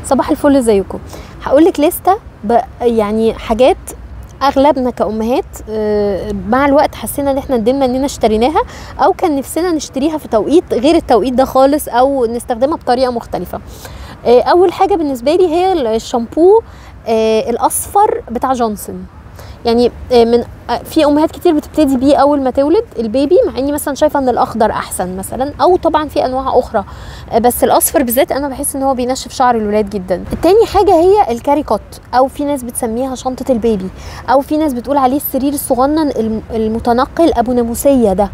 صباح الفل ازيكم هقول لك لسته ب- يعني حاجات اغلبنا كامهات آه، مع الوقت حسينا ان احنا ندمنا اننا اشتريناها او كان نفسنا نشتريها في توقيت غير التوقيت ده خالص او نستخدمها بطريقه مختلفه آه، اول حاجه بالنسبه لي هي الشامبو آه، الاصفر بتاع جونسون يعني آه، من آه، في امهات كتير بتبتدي بيه اول ما تولد البيبي مع اني مثلا شايفه ان الاخضر احسن مثلا او طبعا في انواع اخرى آه، بس الاصفر بالذات انا بحس ان هو بينشف شعر الولاد جدا التاني حاجه هي الكاريكوت او في ناس بتسميها شنطه البيبي او في ناس بتقول عليه السرير الصغنن الم- المتنقل ابو ناموسيه ده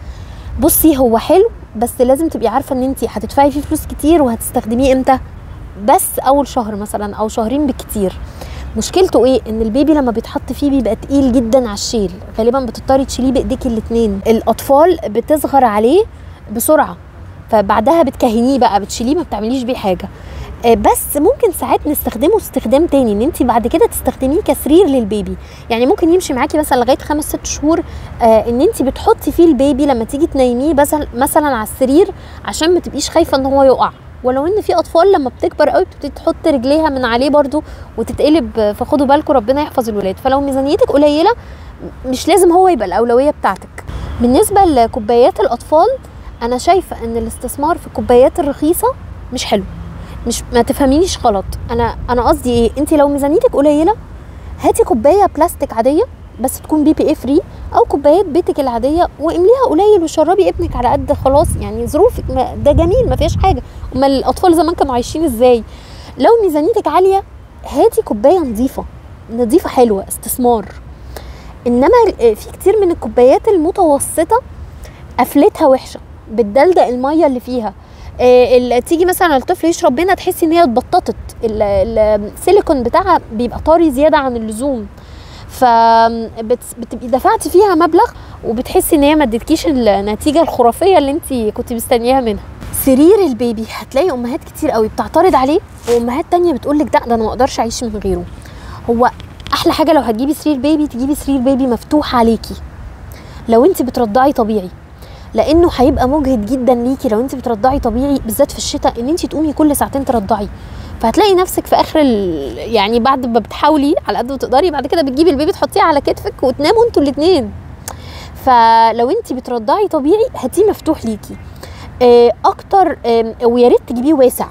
بصي هو حلو بس لازم تبقي عارفه ان انت هتدفعي فيه فلوس كتير وهتستخدميه امتى بس اول شهر مثلا او شهرين بالكتير مشكلته ايه ان البيبي لما بيتحط فيه بيبقى تقيل جدا على الشيل غالبا بتضطري تشيليه بايديكي الاتنين الاطفال بتصغر عليه بسرعه فبعدها بتكهنيه بقى بتشيليه ما بتعمليش بيه حاجه آه، بس ممكن ساعات نستخدمه استخدام تاني ان انت بعد كده تستخدميه كسرير للبيبي يعني ممكن يمشي معاكي مثلا لغايه خمس ست شهور آه ان انت بتحطي فيه البيبي لما تيجي تنيميه مثلا مثلا على السرير عشان ما تبقيش خايفه ان هو يقع ولو ان في اطفال لما بتكبر قوي بتبتدي تحط رجليها من عليه برضو وتتقلب آه، فخدوا بالكم ربنا يحفظ الولاد فلو ميزانيتك قليله مش لازم هو يبقى الاولويه بتاعتك بالنسبه لكوبايات الاطفال انا شايفه ان الاستثمار في الكوبايات الرخيصه مش حلو مش ما تفهمينيش غلط انا انا قصدي ايه انت لو ميزانيتك قليله هاتي كوبايه بلاستيك عاديه بس تكون بي بي اي فري او كوبايات بيتك العاديه وامليها قليل وشربي ابنك على قد خلاص يعني ظروفك ما- ده جميل ما فيهاش حاجه امال الاطفال زمان كانوا عايشين ازاي لو ميزانيتك عاليه هاتي كوبايه نظيفه نظيفه حلوه استثمار انما ال- في كتير من الكوبايات المتوسطه قفلتها وحشه بتدلدق الميه اللي فيها آه، ال- تيجي مثلا الطفل يشرب منها تحسي ان هي اتبططت ال- ال- السيليكون بتاعها بيبقى طري زياده عن اللزوم فبتبقي دفعتي فيها مبلغ وبتحسي ان هي ما ادتكيش النتيجه الخرافيه اللي انت كنت مستنياها منها سرير البيبي هتلاقي امهات كتير قوي بتعترض عليه وامهات تانية بتقول لك ده ده انا ما اقدرش اعيش من غيره هو احلى حاجه لو هتجيبي سرير بيبي تجيبي سرير بيبي مفتوح عليكي لو انت بترضعي طبيعي لانه هيبقى مجهد جدا ليكي لو انت بترضعي طبيعي بالذات في الشتاء ان انت تقومي كل ساعتين ترضعي فهتلاقي نفسك في اخر ال... يعني بعد ما بتحاولي على قد ما تقدري بعد كده بتجيبي البيبي تحطيه على كتفك وتناموا انتوا الاثنين فلو انت بترضعي طبيعي هاتيه مفتوح ليكي آه، اكتر آم، ويا ريت تجيبيه واسع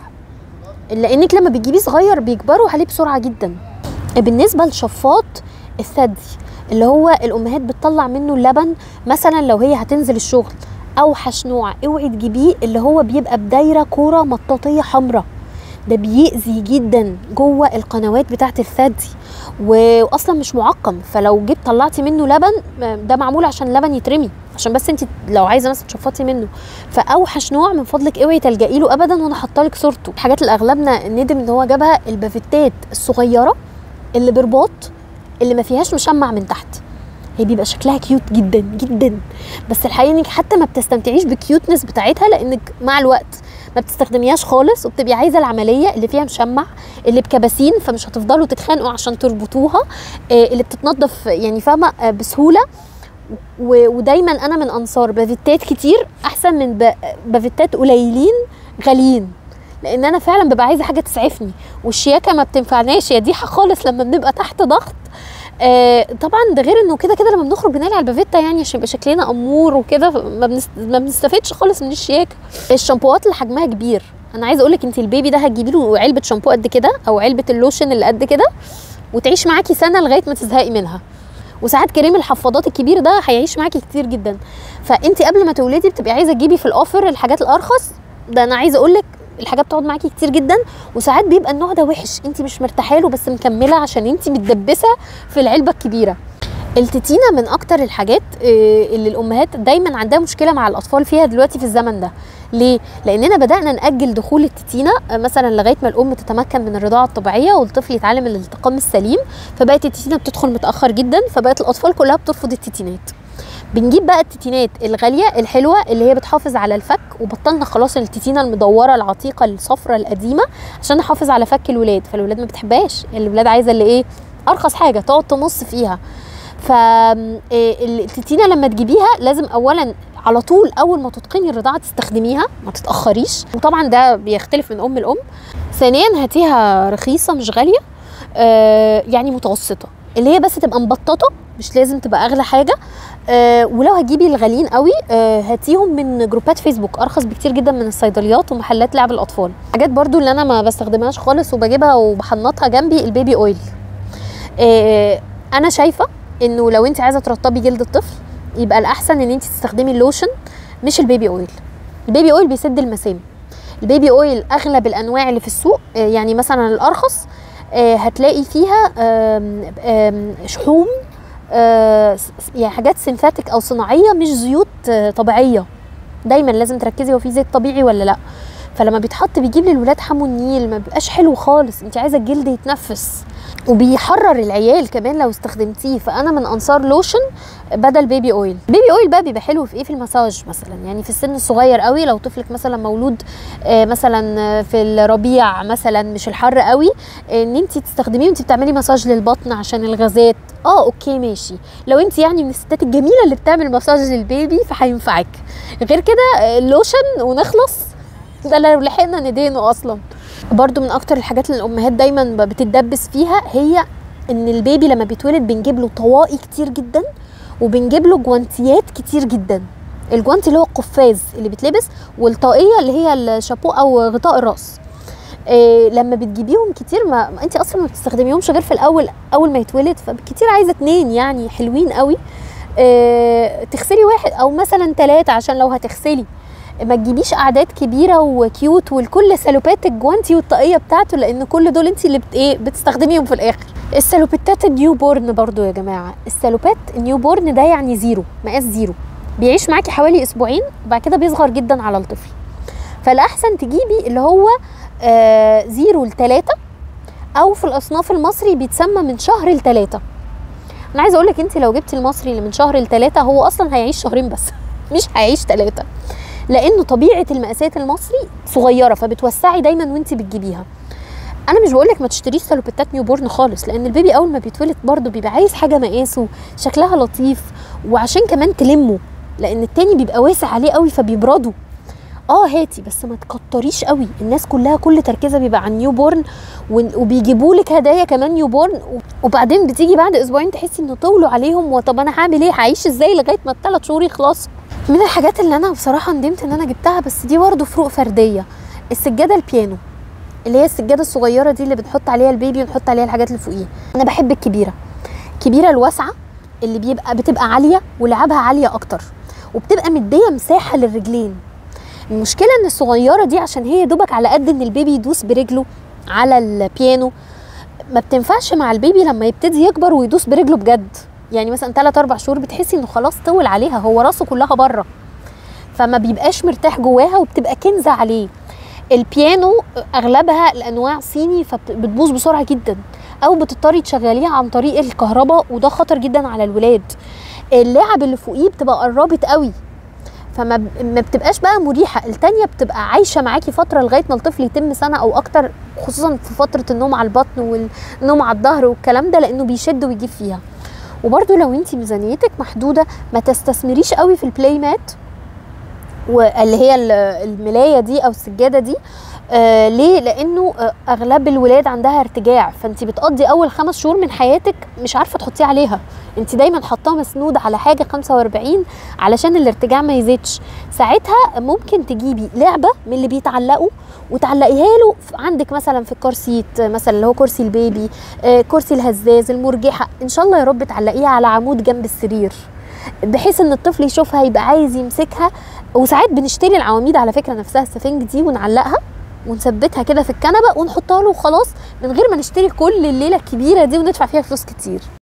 لانك لما بتجيبيه صغير بيكبروا عليه بسرعه جدا بالنسبه لشفاط الثدي اللي هو الامهات بتطلع منه اللبن مثلا لو هي هتنزل الشغل اوحش نوع اوعي تجيبيه اللي هو بيبقى بدايره كوره مطاطيه حمراء ده بيأذي جدا جوه القنوات بتاعه الثدي و- واصلا مش معقم فلو جبت طلعتي منه لبن ده معمول عشان اللبن يترمي عشان بس انت لو عايزه مثلا تشفطي منه فاوحش نوع من فضلك اوعي تلجئي له ابدا وانا حاطه لك صورته الحاجات اللي اغلبنا ندم ان هو جابها البافتات الصغيره اللي برباط اللي ما فيهاش مشمع من تحت هي بيبقى شكلها كيوت جدا جدا بس الحقيقه انك حتى ما بتستمتعيش بالكيوتنس بتاعتها لانك مع الوقت ما بتستخدميهاش خالص وبتبقي عايزه العمليه اللي فيها مشمع اللي بكباسين فمش هتفضلوا تتخانقوا عشان تربطوها آه، اللي بتتنضف يعني فاهمه آه، بسهوله و- ودايما انا من انصار بافيتات كتير احسن من ب- بافيتات قليلين غاليين لان انا فعلا ببقى عايزه حاجه تسعفني والشياكه ما بتنفعناش يا ديحه خالص لما بنبقى تحت ضغط آه طبعا ده غير انه كده كده لما بنخرج بنقلع البافيتا يعني عشان يبقى شكلنا امور وكده ما, بنست... ما بنستفدش خالص من الشياكه الشامبوات اللي حجمها كبير انا عايزه اقول لك انت البيبي ده هتجيبي له علبه شامبو قد كده او علبه اللوشن اللي قد كده وتعيش معاكي سنه لغايه ما تزهقي منها وساعات كريم الحفاضات الكبير ده هيعيش معاكي كتير جدا فانت قبل ما تولدي بتبقي عايزه تجيبي في الاوفر الحاجات الارخص ده انا عايزه اقول لك الحاجات بتقعد معاكي كتير جدا وساعات بيبقى النوع ده وحش انت مش مرتاحه له بس مكمله عشان انت متدبسه في العلبه الكبيره التتينة من اكتر الحاجات آه، اللي الامهات دايما عندها مشكله مع الاطفال فيها دلوقتي في الزمن ده ليه لاننا بدانا ناجل دخول التتينة آه، مثلا لغايه ما الام تتمكن من الرضاعه الطبيعيه والطفل يتعلم الالتقام السليم فبقت التتينة بتدخل متاخر جدا فبقت الاطفال كلها بترفض التتينات بنجيب بقى التتينات الغاليه الحلوه اللي هي بتحافظ على الفك وبطلنا خلاص التتينه المدوره العتيقه الصفراء القديمه عشان نحافظ على فك الولاد فالولاد ما بتحبهاش الولاد عايزه اللي ايه ارخص حاجه تقعد تمص فيها فالتتينه لما تجيبيها لازم اولا على طول اول ما تتقني الرضاعه تستخدميها ما تتاخريش وطبعا ده بيختلف من ام لام ثانيا هاتيها رخيصه مش غاليه آه يعني متوسطه اللي هي بس تبقى مبططه مش لازم تبقى اغلى حاجه آه ولو هتجيبي الغاليين قوي آه هاتيهم من جروبات فيسبوك ارخص بكتير جدا من الصيدليات ومحلات لعب الاطفال حاجات برضو اللي انا ما بستخدمهاش خالص وبجيبها وبحنطها جنبي البيبي اويل آه انا شايفه انه لو انت عايزه ترطبي جلد الطفل يبقى الاحسن ان انت تستخدمي اللوشن مش البيبي اويل البيبي اويل بيسد المسام البيبي اويل اغلب الانواع اللي في السوق آه، يعني مثلا الارخص آه، هتلاقي فيها آم، آم، شحوم آه، س- يعني حاجات سينثيتك او صناعيه مش زيوت آه، طبيعيه دايما لازم تركزي هو في زيت طبيعي ولا لا فلما بيتحط بيجيب للولاد حمو النيل ما بيبقاش حلو خالص انت عايزه الجلد يتنفس وبيحرر العيال كمان لو استخدمتيه فانا من انصار لوشن بدل بيبي اويل بيبي اويل بقى بيبقى حلو في ايه في المساج مثلا يعني في السن الصغير قوي لو طفلك مثلا مولود آه، مثلا آه، في الربيع مثلا مش الحر قوي آه، ان انت تستخدميه وانت بتعملي مساج للبطن عشان الغازات اه اوكي ماشي لو انت يعني من الستات الجميله اللي بتعمل مساج للبيبي فهينفعك غير كده آه، اللوشن ونخلص ده لو لحقنا ندينه اصلا برضو من اكتر الحاجات اللي الامهات دايما ب- بتتدبس فيها هي ان البيبي لما بيتولد بنجيب له طواقي كتير جدا وبنجيب له جوانتيات كتير جدا الجوانتي اللي هو القفاز اللي بيتلبس والطاقيه اللي هي الشابو او غطاء الراس إيه لما بتجيبيهم كتير ما, ما انت اصلا ما بتستخدميهمش غير في الاول اول ما يتولد فبكتير عايزه اتنين يعني حلوين قوي إيه تغسلي واحد او مثلا ثلاثه عشان لو هتغسلي ما تجيبيش اعداد كبيره وكيوت والكل سلوبات الجوانتي والطاقيه بتاعته لان كل دول انت اللي بت ايه بتستخدميهم في الاخر السلوبتات النيو بورن برضو يا جماعه السلوبات النيو بورن ده يعني زيرو مقاس زيرو بيعيش معاكي حوالي اسبوعين وبعد كده بيصغر جدا على الطفل فالاحسن تجيبي اللي هو آه زيرو لتلاتة او في الاصناف المصري بيتسمى من شهر لتلاتة انا عايزه اقول لك انت لو جبتي المصري اللي من شهر لتلاتة هو اصلا هيعيش شهرين بس مش هيعيش تلاتة لانه طبيعه المقاسات المصري صغيره فبتوسعي دايما وانت بتجيبيها انا مش بقولك ما تشتريش سلوبتات نيو بورن خالص لان البيبي اول ما بيتولد برضه بيبقى عايز حاجه مقاسه شكلها لطيف وعشان كمان تلمه لان التاني بيبقى واسع عليه قوي فبيبردوا اه هاتي بس ما تكتريش قوي الناس كلها كل تركيزها بيبقى عن نيو بورن وبيجيبوا لك هدايا كمان نيو بورن وبعدين بتيجي بعد اسبوعين تحسي انه طولوا عليهم وطب انا هعمل ايه هعيش ازاي لغايه ما الثلاث شهور يخلصوا من الحاجات اللي انا بصراحه ندمت ان انا جبتها بس دي برضه فروق فرديه السجاده البيانو اللي هي السجاده الصغيره دي اللي بنحط عليها البيبي ونحط عليها الحاجات اللي فوقيه انا بحب الكبيره الكبيره الواسعه اللي بيبقى بتبقى عاليه ولعابها عاليه اكتر وبتبقى مديه مساحه للرجلين المشكله ان الصغيره دي عشان هي دوبك على قد ان البيبي يدوس برجله على البيانو ما بتنفعش مع البيبي لما يبتدي يكبر ويدوس برجله بجد يعني مثلا 3 4 شهور بتحسي انه خلاص طول عليها هو راسه كلها بره فما بيبقاش مرتاح جواها وبتبقى كنزه عليه البيانو اغلبها الانواع صيني فبتبوظ بسرعه جدا او بتضطري تشغليها عن طريق الكهرباء وده خطر جدا على الولاد اللعب اللي فوقيه بتبقى قربت قوي فما ب- ما بتبقاش بقى مريحه التانية بتبقى عايشه معاكي فتره لغايه ما الطفل يتم سنه او اكتر خصوصا في فتره النوم على البطن والنوم على الظهر والكلام ده لانه بيشد ويجيب فيها وبرده لو انت ميزانيتك محدوده ما تستثمريش قوي في البلاي مات واللي هي ال- الملايه دي او السجاده دي آه ليه لانه آه اغلب الولاد عندها ارتجاع فانت بتقضي اول خمس شهور من حياتك مش عارفه تحطيه عليها انت دايما حاطاه مسنود على حاجه 45 علشان الارتجاع ما يزيدش ساعتها ممكن تجيبي لعبه من اللي بيتعلقوا وتعلقيها له في- عندك مثلا في الكار سيت مثلا اللي هو كرسي البيبي آه كرسي الهزاز المرجحه ان شاء الله يا رب تعلقيها على عمود جنب السرير بحيث ان الطفل يشوفها يبقى عايز يمسكها وساعات بنشتري العواميد على فكره نفسها السفنج دي ونعلقها ونثبتها كده في الكنبه ونحطها له وخلاص من غير ما نشتري كل الليله الكبيره دي وندفع فيها فلوس كتير